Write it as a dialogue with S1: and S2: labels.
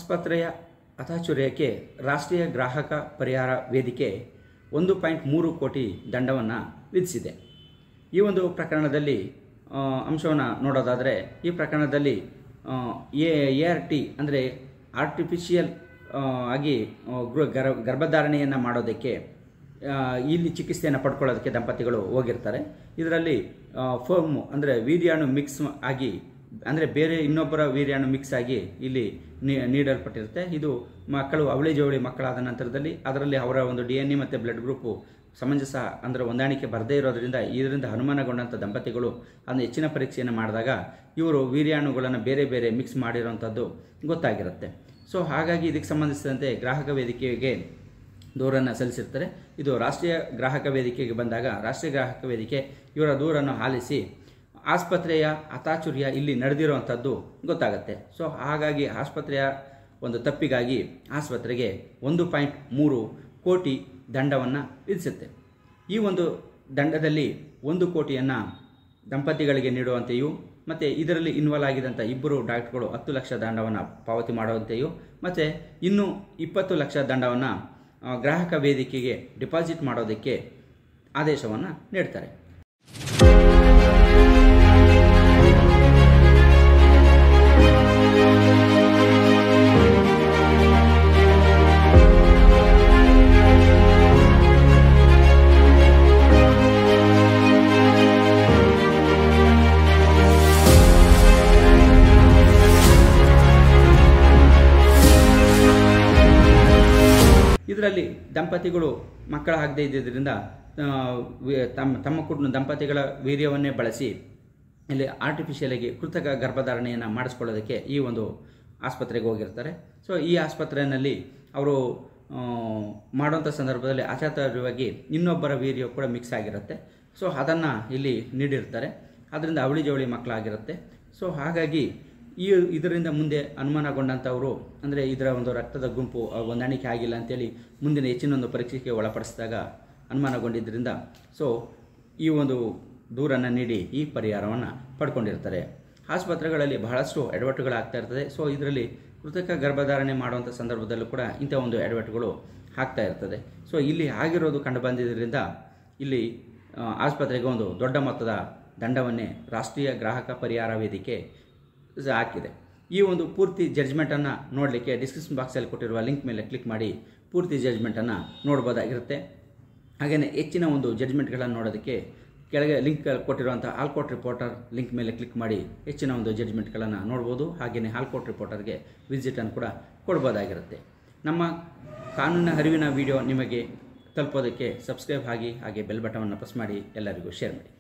S1: ಆಸ್ಪತ್ರೆಯ ಅತಾಚುರ್ಯಕ್ಕೆ ರಾಷ್ಟ್ರೀಯ ಗ್ರಾಹಕ ಪರಿಹಾರ ವೇದಿಕೆ ಒಂದು ಪಾಯಿಂಟ್ ಮೂರು ಕೋಟಿ ದಂಡವನ್ನು ವಿಧಿಸಿದೆ ಈ ಒಂದು ಪ್ರಕರಣದಲ್ಲಿ ಆ, ಅಂಶವನ್ನು ನೋಡೋದಾದರೆ ಈ ಪ್ರಕರಣದಲ್ಲಿ ಎ ಆರ್ ಟಿ ಅಂದರೆ ಆರ್ಟಿಫಿಷಿಯಲ್ ಆಗಿ ಆ, ಗೃ- ಗರ್ ಗರ್ಭಧಾರಣೆಯನ್ನು ಮಾಡೋದಕ್ಕೆ ಆ, ಇಲ್ಲಿ ಚಿಕಿತ್ಸೆಯನ್ನು ಪಡ್ಕೊಳ್ಳೋದಕ್ಕೆ ದಂಪತಿಗಳು ಹೋಗಿರ್ತಾರೆ ಇದರಲ್ಲಿ ಫೋಮ್ ಅಂದರೆ ವೀರ್ಯಾಣು ಮಿಕ್ಸ್ ಆಗಿ ಅಂದರೆ ಬೇರೆ ಇನ್ನೊಬ್ಬರ ವೀರ್ಯಾಣು ಮಿಕ್ಸ್ ಆಗಿ ಇಲ್ಲಿ ನೀ- ನೀಡಲ್ಪಟ್ಟಿರುತ್ತೆ ಇದು ಮಕ್ಕಳು ಅವಳಿ ಜವಳಿ ಮಕ್ಕಳಾದ ನಂತರದಲ್ಲಿ ಅದರಲ್ಲಿ ಅವರ ಒಂದು ಡಿ ಎನ್ ಎ ಮತ್ತು ಬ್ಲಡ್ ಗ್ರೂಪು ಸಮಂಜಸ ಅಂದರೆ ಹೊಂದಾಣಿಕೆ ಬರದೇ ಇರೋದರಿಂದ ಇದರಿಂದ ಅನುಮಾನಗೊಂಡಂಥ ದಂಪತಿಗಳು ಅದನ್ನು ಹೆಚ್ಚಿನ ಪರೀಕ್ಷೆಯನ್ನು ಮಾಡಿದಾಗ ಇವರು ವೀರ್ಯಾಣುಗಳನ್ನು ಬೇರೆ ಬೇರೆ ಮಿಕ್ಸ್ ಮಾಡಿರೋವಂಥದ್ದು ಗೊತ್ತಾಗಿರುತ್ತೆ ಸೊ ಹಾಗಾಗಿ ಇದಕ್ಕೆ ಸಂಬಂಧಿಸಿದಂತೆ ಗ್ರಾಹಕ ವೇದಿಕೆಗೆ ದೂರನ್ನು ಸಲ್ಲಿಸಿರ್ತಾರೆ ಇದು ರಾಷ್ಟ್ರೀಯ ಗ್ರಾಹಕ ವೇದಿಕೆಗೆ ಬಂದಾಗ ರಾಷ್ಟ್ರೀಯ ಗ್ರಾಹಕ ವೇದಿಕೆ ಇವರ ದೂರನ್ನು ಆಲಿಸಿ ಆಸ್ಪತ್ರೆಯ ಅತಾಚುರ್ಯ ಇಲ್ಲಿ ನಡೆದಿರುವಂಥದ್ದು ಗೊತ್ತಾಗುತ್ತೆ ಸೊ ಹಾಗಾಗಿ ಆಸ್ಪತ್ರೆಯ ಒಂದು ತಪ್ಪಿಗಾಗಿ ಆಸ್ಪತ್ರೆಗೆ ಒಂದು ಪಾಯಿಂಟ್ ಮೂರು ಕೋಟಿ ದಂಡವನ್ನು ವಿಧಿಸುತ್ತೆ ಈ ಒಂದು ದಂಡದಲ್ಲಿ ಒಂದು ಕೋಟಿಯನ್ನು ದಂಪತಿಗಳಿಗೆ ನೀಡುವಂತೆಯೂ ಮತ್ತು ಇದರಲ್ಲಿ ಇನ್ವಾಲ್ವ್ ಆಗಿದಂಥ ಇಬ್ಬರು ಡಾಕ್ಟರ್ಗಳು ಹತ್ತು ಲಕ್ಷ ದಂಡವನ್ನು ಪಾವತಿ ಮಾಡುವಂತೆಯೂ ಮತ್ತು ಇನ್ನೂ ಇಪ್ಪತ್ತು ಲಕ್ಷ ದಂಡವನ್ನು ಆ, ಗ್ರಾಹಕ ವೇದಿಕೆಗೆ ಡಿಪಾಸಿಟ್ ಮಾಡೋದಕ್ಕೆ ಆದೇಶವನ್ನು ನೀಡ್ತಾರೆ ಇದರಲ್ಲಿ ದಂಪತಿಗಳು ಮಕ್ಕಳಾಗದೇ ಇದ್ದಿದ್ದರಿಂದ ಆ, ವಿ- ತಮ್ಮ ತಮ್ಮ ಕುಟುಂಬ ದಂಪತಿಗಳ ವೀರ್ಯವನ್ನೇ ಬಳಸಿ ಇಲ್ಲಿ ಆರ್ಟಿಫಿಷಿಯಲ್ ಆಗಿ ಕೃತಕ ಗರ್ಭಧಾರಣೆಯನ್ನು ಮಾಡಿಸ್ಕೊಳ್ಳೋದಕ್ಕೆ ಈ ಒಂದು ಆಸ್ಪತ್ರೆಗೆ ಹೋಗಿರ್ತಾರೆ ಸೊ ಈ ಆಸ್ಪತ್ರೆಯಲ್ಲಿ ಅವರು ಆ, ಮಾಡುವಂಥ ಸಂದರ್ಭದಲ್ಲಿ ಅಚಾತುರ್ಯವಾಗಿ ಇನ್ನೊಬ್ಬರ ವೀರ್ಯ ಕೂಡ ಮಿಕ್ಸ್ ಆಗಿರುತ್ತೆ ಸೊ ಅದನ್ನು ಇಲ್ಲಿ ನೀಡಿರ್ತಾರೆ ಅದರಿಂದ ಅವಳಿ ಜವಳಿ ಮಕ್ಕಳಾಗಿರುತ್ತೆ ಸೊ ಹಾಗಾಗಿ ಈ ಇದರಿಂದ ಮುಂದೆ ಅನುಮಾನಗೊಂಡಂಥವರು ಅಂದರೆ ಇದರ ಒಂದು ರಕ್ತದ ಗುಂಪು ಆ, ಹೊಂದಾಣಿಕೆ ಆಗಿಲ್ಲ ಅಂತೇಳಿ ಮುಂದಿನ ಹೆಚ್ಚಿನ ಒಂದು ಪರೀಕ್ಷೆಗೆ ಒಳಪಡಿಸಿದಾಗ ಅನುಮಾನಗೊಂಡಿದ್ದರಿಂದ ಸೊ ಈ ಒಂದು ದೂರನ್ನು ನೀಡಿ ಈ ಪರಿಹಾರವನ್ನು ಪಡ್ಕೊಂಡಿರ್ತಾರೆ ಆಸ್ಪತ್ರೆಗಳಲ್ಲಿ ಬಹಳಷ್ಟು ಎಡವಟ್ಟುಗಳಾಗ್ತಾ ಇರ್ತದೆ ಸೊ ಇದರಲ್ಲಿ ಕೃತಕ ಗರ್ಭಧಾರಣೆ ಮಾಡುವಂಥ ಸಂದರ್ಭದಲ್ಲೂ ಕೂಡ ಇಂಥ ಒಂದು ಎಡವಟ್ಟುಗಳು ಆಗ್ತಾ ಇರ್ತದೆ ಸೊ ಇಲ್ಲಿ ಆಗಿರೋದು ಕಂಡು ಬಂದಿದ್ದರಿಂದ ಇಲ್ಲಿ ಆ, ಆಸ್ಪತ್ರೆಗೆ ಒಂದು ದೊಡ್ಡ ಮೊತ್ತದ ದಂಡವನ್ನೇ ರಾಷ್ಟ್ರೀಯ ಗ್ರಾಹಕ ಪರಿಹಾರ ವೇದಿಕೆ ಸ- ಹಾಕಿದೆ ಈ ಒಂದು ಪೂರ್ತಿ ಜಡ್ಜ್ಮೆಂಟನ್ನು ನೋಡಲಿಕ್ಕೆ ಡಿಸ್ಕ್ರಿಪ್ಷನ್ ಬಾಕ್ಸಲ್ಲಿ ಕೊಟ್ಟಿರುವ ಲಿಂಕ್ ಮೇಲೆ ಕ್ಲಿಕ್ ಮಾಡಿ ಪೂರ್ತಿ ಜಡ್ಜ್ಮೆಂಟನ್ನು ನೋಡ್ಬೋದಾಗಿರುತ್ತೆ ಹಾಗೆಯೇ ಹೆಚ್ಚಿನ ಒಂದು ಜಡ್ಜ್ಮೆಂಟ್ಗಳನ್ನು ನೋಡೋದಕ್ಕೆ ಕೆಳಗೆ ಲಿಂಕ್ ಕೊಟ್ಟಿರುವಂಥ ಆಲ್ಕೋಟ್ ರಿಪೋರ್ಟರ್ ಲಿಂಕ್ ಮೇಲೆ ಕ್ಲಿಕ್ ಮಾಡಿ ಹೆಚ್ಚಿನ ಒಂದು ಜಡ್ಜ್ಮೆಂಟ್ಗಳನ್ನು ನೋಡ್ಬೋದು ಹಾಗೆಯೇ ಆಲ್ಕೋಟ್ ರಿಪೋರ್ಟರ್ಗೆ ವಿಸಿಟನ್ನು ಕೂಡ ಕೊಡ್ಬೋದಾಗಿರುತ್ತೆ ನಮ್ಮ ಕಾನೂನಿನ ಅರಿವಿನ ವಿಡಿಯೋ ನಿಮಗೆ ತಲುಪೋದಕ್ಕೆ ಸಬ್ಸ್ಕ್ರೈಬ್ ಆಗಿ ಹಾಗೆ ಬೆಲ್ ಬಟವನ್ನು ಪ್ರೆಸ್ ಮಾಡಿ ಎಲ್ಲರಿಗೂ ಶೇರ್ ಮಾಡಿ